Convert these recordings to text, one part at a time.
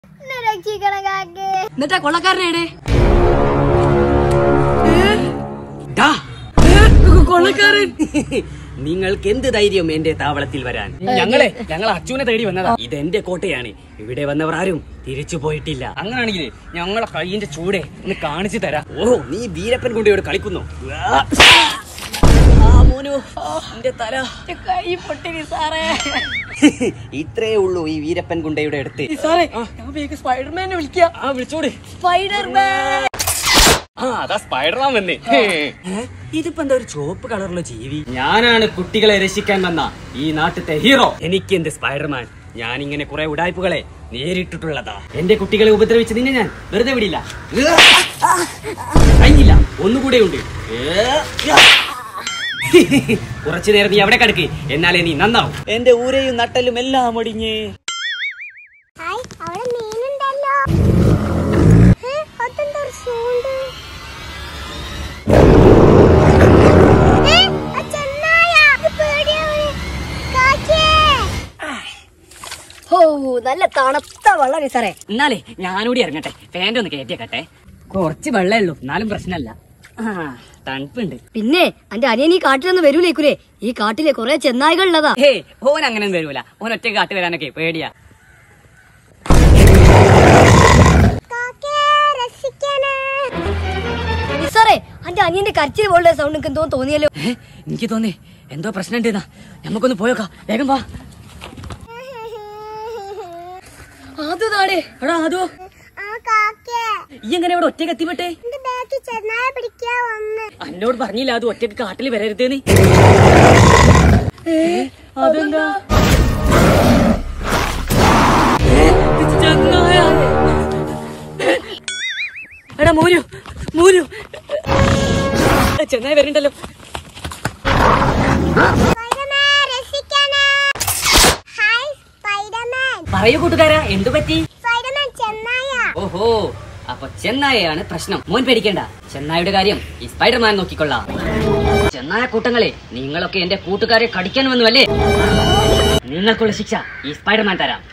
എന്നെ രക്ഷിക്കണം കാക്കേ എന്നിട്ടാ കൊള്ളക്കാരനേടെ കൊള്ളക്കാരൻ നിങ്ങൾക്ക് എന്ത് ധൈര്യം എന്റെ താവളത്തിൽ വരാൻ ഞങ്ങളെ ഞങ്ങൾ അച്ഛനെ തേടി വന്നതാ ഇതെന്റെ കോട്ടയാണ് ഇവിടെ വന്നവർ ആരും തിരിച്ചു പോയിട്ടില്ല അങ്ങനാണെങ്കിലേ ഞങ്ങളെ കൈയിന്റെ ചൂടെ ഒന്ന് കാണിച്ചു തരാം ഓ നീ വീരപ്പൻ കൊണ്ടയോട് കളിക്കുന്നു ആ, മോനു എന്റെ തല കൈ പൊട്ടിനി സാറേ ഇത്രേ ഉള്ളൂ ഈ വീരപ്പൻ ഗുണ്ടയുടെ അടുത്ത് സാറേ ഞാൻ വേഗം സ്പൈഡർമാനെ വിളിക്കാം ആ വിളിച്ചോട് സ്പൈഡർമാൻ ആ അതാ സ്പൈഡർമാൻ വന്നേ ഇതിപ്പോ എന്താ ഒരു ചുവപ്പ് കളറുള്ള ജീവി ഞാനാണ് കുട്ടികളെ രക്ഷിക്കാൻ വന്ന ഈ നാട്ടിലത്തെ ഹീറോ എനിക്ക് എന്ത് സ്പൈഡർമാൻ ഞാൻ ഇങ്ങനെ കുറെ ഉടായ്പകളെ നേരിട്ടിട്ടുള്ളതാ എന്റെ കുട്ടികളെ ഉപദ്രവിച്ച് നിന്നെ ഞാൻ വെറുതെ വിടില്ല കഴിഞ്ഞില്ല ഒന്നുകൂടെ ഉണ്ട് കുറച്ചു നേരം നീ അവിടെ കിടക്ക് എന്നാലേ നീ നന്നാവും എന്റെ ഊരയും നട്ടലും എല്ലാം ഒടിഞ്ഞ് ഹായ് അവിടെ മീനുണ്ടല്ലോ ഏ, അതെന്താ ഒരു sound? ഏ, ആ ചെന്നായ. ഇത് പേടിയാവുന്നു. കാക്കേ. ഓ നല്ല തണുത്ത വെള്ളം സാറേ എന്നാലേ ഞാനൂടി ഇറങ്ങട്ടെ ഫാൻ്റെ ഒന്ന് കയറ്റിയേക്കട്ടെ കുറച്ച് വെള്ളേ ഉള്ളൂ എന്നാലും പ്രശ്നമല്ല ആ തണുപ്പുണ്ട് പിന്നെ അന്റെ അനിയൻ ഈ കാട്ടിലൊന്നും വരൂലേക്കുലേ ഈ കാട്ടിലെ കുറെ ചെന്നായികൾ ഉള്ളതാ ഹേ ഓൻ അങ്ങനെ വരൂല ഓൻ ഒറ്റ കാട്ടി വരാനൊക്കെ പേടിയാ കാക്കേ, രക്ഷിക്കണേ. സാറേ അന്റെ അനിയന്റെ കരച്ചിൽ പോലുള്ള സൗണ്ട് എനിക്ക് എന്തോ തോന്നിയല്ലോ ഏ, എനിക്ക് തോന്നി എന്തോ പ്രശ്നം ഉണ്ടെന്നാ നമുക്കൊന്ന് പോയോക്കാം വേഗം വാ അത് താടേ എടാ അതോ ആ കാക്കേ ഈ എങ്ങനെ ഇവിടെ ഒറ്റയ്ക്ക് എത്തിപ്പെട്ടെ എന്റെ ബാക്കി ചെന്നായ പിടിക്കാൻ വന്ന് എന്നോട് പറഞ്ഞില്ല അത് ഒറ്റയ്ക്ക് കാട്ടിൽ വരരുതെന്ന് അതെന്താ എടാ മോനു മോനു ചെന്നായി വരണ്ടല്ലോ സ്പൈഡർമാൻ, രക്ഷിക്കണേ. ഹായ് സ്പൈഡർമാൻ പറയൂ കൂട്ടുകാരാ എന്തു പറ്റി സ്പൈഡർമാൻ ചെന്നായ ഓഹോ അപ്പൊ ചെന്നായയാണ് പ്രശ്നം മോൻ പേടിക്കണ്ട ചെന്നായുടെ കാര്യം ഈ സ്പൈഡർമാൻ നോക്കിക്കൊള്ളാം ചെന്നായ കൂട്ടങ്ങളെ നിങ്ങളൊക്കെ എന്റെ കൂട്ടുകാരെ കടിക്കാൻ വന്നുവല്ലേ നിങ്ങൾക്കുള്ള ശിക്ഷ ഈ സ്പൈഡർമാൻ തരാം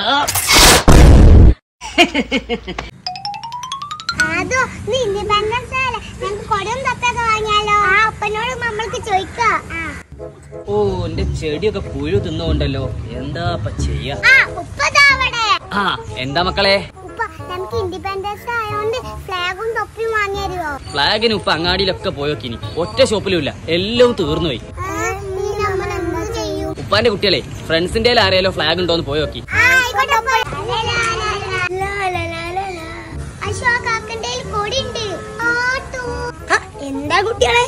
അതോ നീ ഇൻഡിപെൻഡൻസ് ഡേ അല്ലേ ഞങ്ങൾക്ക് കൊടയും തപ്പൊക്കെ വാങ്ങിയാലോ ആ അപ്പനോട് നമ്മൾക്ക് ചോദിക്കാം ഓ എന്റെ ചെടിയൊക്കെ പുഴു തിന്നുകൊണ്ടല്ലോ എന്താ ഇപ്പൊ ചെയ്യാ ആ ഉപ്പതാവടെ ആ എന്താ മക്കളെ ഉപ്പ നമുക്ക് ഇൻഡിപെൻഡൻസ് ഡേ ആയതുകൊണ്ട് ഫ്ലാഗും തൊപ്പിയും വാങ്ങി തരുമോ ഫ്ലാഗിന് ഉപ്പ അങ്ങാടിയിലൊക്കെ പോയോക്കിനി ഒറ്റ ഷോപ്പിലും ഇല്ല എല്ലാം തീർന്നു പോയി നീ നമ്മൾ എന്താ ചെയ്യും ഉപ്പാന്റെ കുട്ടികളെ ഫ്രണ്ട്സിന്റെ ആരെയല്ലോ ഫ്ലാഗ് ഉണ്ടോന്ന് പോയോക്കി ആ ആയിക്കോട്ടെ ഉപ്പ. ലാ, ലാ, ലാ, ലാ, ലാ. അശോ ആ കാക്കന്റെ കൊടി ഉണ്ട് എന്താ കുട്ടികളെ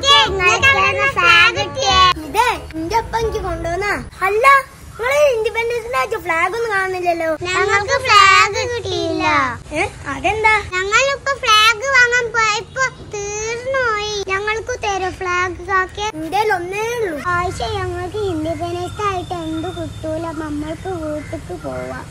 ഇത് എന്റെ ഒപ്പം എനിക്ക് കൊണ്ടുവന്നാ അല്ല നിങ്ങള് ഇൻഡിപെൻഡൻസ് ഡേ ഫ്ലാഗ് ഒന്നും കാണുന്നില്ലല്ലോ ഞങ്ങൾക്ക് ഫ്ലാഗ് കിട്ടിയില്ല അതെന്താ ഞങ്ങളിപ്പോ ഫ്ലാഗ് വാങ്ങാൻ പോയപ്പോ തീർന്നുപോയി ഞങ്ങൾക്ക് തരും ഫ്ലാഗ് കാക്കെ എന്റെ ഒന്നേ ഉള്ളൂ ആഴ്ച ഞങ്ങൾക്ക് ഇൻഡിപെൻഡൻസ് ആയിട്ട് എന്ത് കിട്ടൂല നമ്മൾക്ക് വീട്ടിക്ക് പോവാം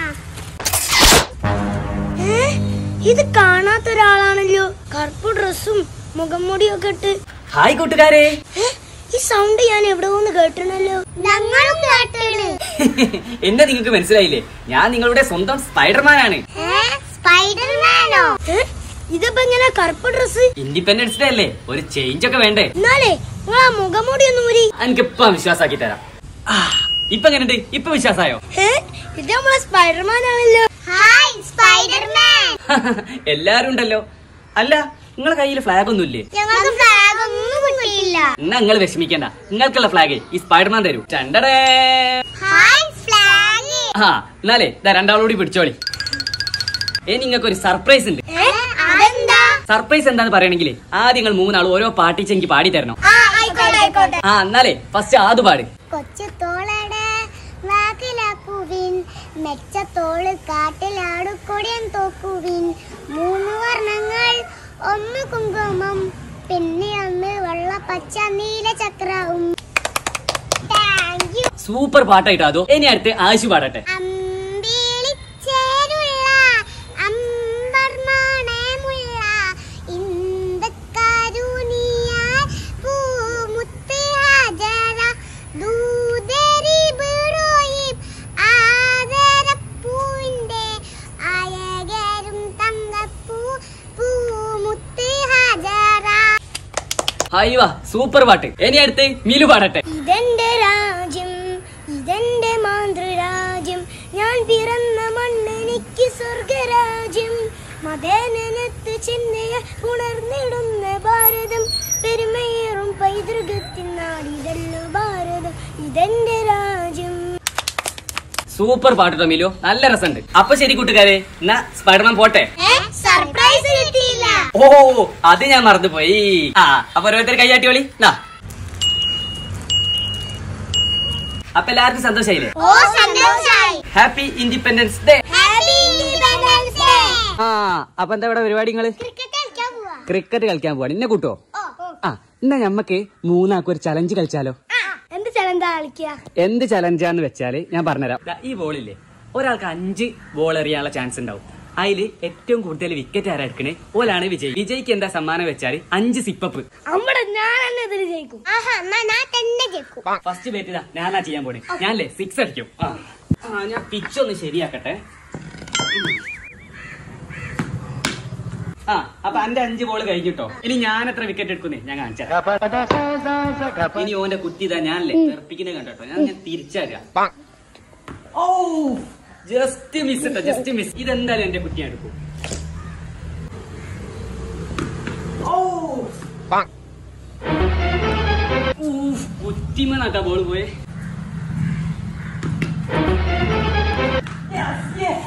ഇത് കാണാത്ത ഒരാളാണല്ലോ കറുപ്പ് ഡ്രസ്സും മുഖംമൂടിയൊക്കെ ഇട്ട് ഹായ് കൂട്ടുകാരെ ഏ, ഈ സൗണ്ട് ഞാൻ എവിടെ ഒന്ന് കേട്ടിരുന്നല്ലോ ഞങ്ങളും കേട്ടിണ് എന്നെ നിങ്ങൾക്ക് മനസ്സിലായില്ലേ ഞാൻ നിങ്ങളുടെ സ്വന്തം സ്പൈഡർമാൻ ആണ് സ്പൈഡർമാനോ ഇതിപ്പോ ഇങ്ങനെ കറുപ്പ് ഡ്രസ് ഇൻഡിപെൻഡൻസ് ഡേ അല്ലേ ഒരു ചേഞ്ച് ഒക്കെ വേണ്ടേ എന്നാലേ നിങ്ങൾ ആ മുഖംമൂടി ഒന്ന് മുരി എനിക്ക് ഇപ്പൊ വിശ്വാസാക്കി തരാം ആ, ഇപ്പൊ എങ്ങനെയുണ്ട് ഇപ്പൊ വിശ്വാസായോ ഏ, ഇത് നമ്മളെ സ്പൈഡർമാൻ ആണല്ലോ ഹായ് സ്പൈഡർമാൻ എല്ലാരും ഉണ്ടല്ലോ അല്ല നിങ്ങളെ കയ്യിൽ ഫ്ലാഗ് ഒന്നും ഇല്ലേ ഞങ്ങൾക്ക് ഫ്ലാഗ് ഒന്നും കിട്ടിയില്ല എന്നാ നിങ്ങൾ വിഷമിക്കണ്ട നിങ്ങൾക്കുള്ള ഫ്ലാഗ് ഈ സ്പൈഡർമാൻ തരൂ ചണ്ടടേ ഹായ് ഫ്ലാഗ് ആ എന്നാലേ ഇതാ രണ്ടാളോടി പിടിച്ചോളി ഇനി നിങ്ങൾക്ക് ഒരു സർപ്രൈസ് ഉണ്ട് അതെന്താ സർപ്രൈസ് എന്താന്ന് പറയണെങ്കിൽ ആദ്യം നിങ്ങൾ മൂന്നാൾ ഓരോ പാട്ടിച്ച് എനിക്ക് പാടി തരണം ആ ആയിക്കോട്ടെ ആയിക്കോട്ടെ ആ എന്നാലേ ഫസ്റ്റ് ആദ്യ പാട് കൊച്ചുത്തോളടെ വാക്കിലാക്കുവിൻ മെച്ചത്തോള് കാട്ടിലാടുകൊടിയൻ തോക്കുവിൻ മൂന്ന് വർണ്ണങ്ങൾ ഒന്ന് കുങ്കുമം പിന്നെ ഒന്ന് വെള്ള പച്ച നീല ചക്രവും താങ്ക് യു സൂപ്പർ പാട്ടായിട്ടോ അതോ ഇനി അടുത്ത് ആശു പാടട്ടെ അമ്പിളിച്ചേരുള്ള അമ്പർമാണമുള്ള ഇന്ദക്കരുണിയാൽ പൂമുത്ത് ഹാജര ദൂതരി ബിറോയിം ആദരപ്പൂവിന്റെ അയ്യോ സൂപ്പർ പാട്ട് ഇനി അടുത്ത് മിലു പാടട്ടെ ഇതെന്റെ രാജ്യം ഇതെന്റെ മാതൃരാജ്യം ഞാൻ പിറന്ന മണ്ണെനിക്ക് സ്വർഗരാജ്യം മതേനത്ത് ചെന്നയ ഉണർന്നിടുന്ന ഭാരതം പെരുമയേറും പൈതൃകത്തിൻ നാടിതല്ലോ ഭാരതം ഇതെന്റെ രാജ്യം സൂപ്പർ പാട്ടോ മിലു നല്ല രസമുണ്ട് അപ്പൊ ശരി കൂട്ടുകാരെ എന്നാ സ്പൈഡർമാൻ പോട്ടെ സർപ്രൈസ് കിട്ടിയില്ല ഓ അത് ഞാൻ മറന്നുപോയി ആ അപ്പൊ ഓരോരുത്തർ കൈയാട്ടി വിളി നാ അപ്പൊ എല്ലാവർക്കും സന്തോഷായില്ലേ ഓ സന്തോഷായി happy independence day happy independence day ആ അപ്പൊ എന്താ ഇവിടെ പരിപാടി നിങ്ങള് ക്രിക്കറ്റ് കളിക്കാൻ പോവാ ക്രിക്കറ്റ് കളിക്കാൻ പോവാണ് ഇന്നെ കൂട്ടോ ഓ ആ എന്നാ ഞമ്മക്ക് മൂന്നാക്കും ഒരു ചലഞ്ച് കളിച്ചാലോ എന്ത് ചലന്താ കളിക്കുക എന്ത് ചലഞ്ചാന്ന് വെച്ചാല് ഞാൻ പറഞ്ഞുതരാം ദാ ഈ ബോളില്ലേ ഒരാൾക്ക് അഞ്ച് ബോൾ എറിയാനുള്ള ചാൻസ് ഉണ്ടാവും അതില് ഏറ്റവും കൂടുതൽ വിക്കറ്റ് ആരാ എടുക്കണേ ഓലാണ് വിജയ് വിജയ്ക്ക് എന്താ സമ്മാനം വെച്ചാല് അഞ്ച് സിപ്പപ്പ് നമ്മുടെ ഞാൻ തന്നെ ഇതിൽ ജയിക്കും ആഹാ എന്നാ ഞാൻ തന്നെ ജയിക്കും ഫസ്റ്റ് ബേറ്റ് ഇതാ ഞാനാ ചെയ്യാൻ പോണേ ഞാനല്ലേ സിക്സ് അടിക്കും ആ ആ, ഞാൻ പിച്ച് ഒന്ന് ശരിയാക്കട്ടെ ഉം. ആ അപ്പൊ എന്റെ അഞ്ച് ബോൾ കഴിഞ്ഞിട്ടോ ഇനി ഞാൻ എത്ര വിക്കറ്റ് എടുക്കുന്നേ ഞാൻ കാണിച്ചാ ഇനി ഓന്റെ കുത്തി ഇതാ ഞാനല്ലേ തെറപ്പിക്കുന്നത് കണ്ടോ ഞാൻ ഞാൻ തിരിച്ചറിയാം ഓ ജസ്റ്റ് മിസ് ഇട്ടോ ജസ്റ്റ് മിസ് ഇതെന്തായാലും എന്റെ കുട്ടി ഞാൻ എടുക്കും ഓ ഊഫ്, കുറ്റിമണാക്കാ ബോൾ പോയെ Yes, yes.